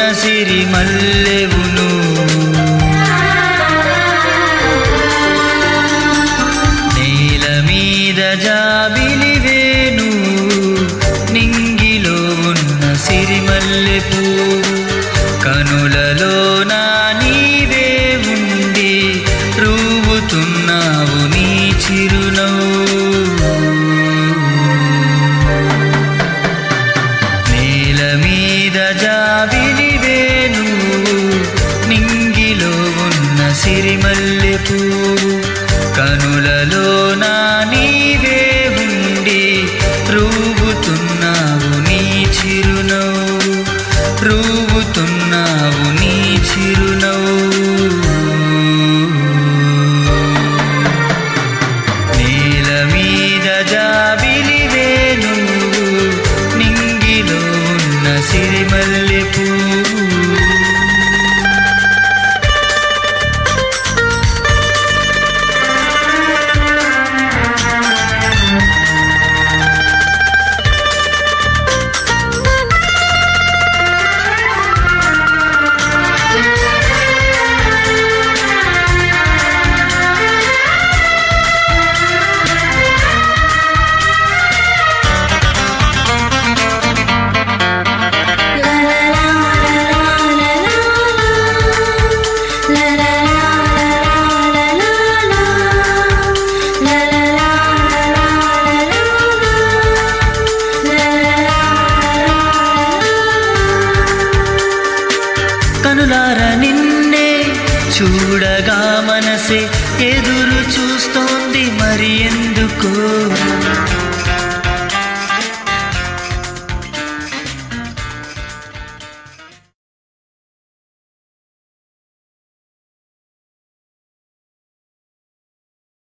సిరి మల్లెవును నేల మీద జాబిలివేను నింగిలో ఉన్న సిరిమల్లె పువ్వు కనులలో నా నీవే ఉండి రూవుతున్నావు నీ చిరునవ్వు నేల మీద జాబిలివేను నింగిలో ఉన్న సిరిమల్లె పువ్వు కనులలో నా నీవే ఉండి రూగుతున్నావు నీ చిరునవ్వు రూగుతున్నావు నీ చిరునవ్వు నేల మీద జాబిలివేను నింగిలో ఉన్న సిరిమల్లె పువ్వు కనులార నిన్నే చూడగా మనసే ఎదురు చూస్తోంది మరి ఎందుకు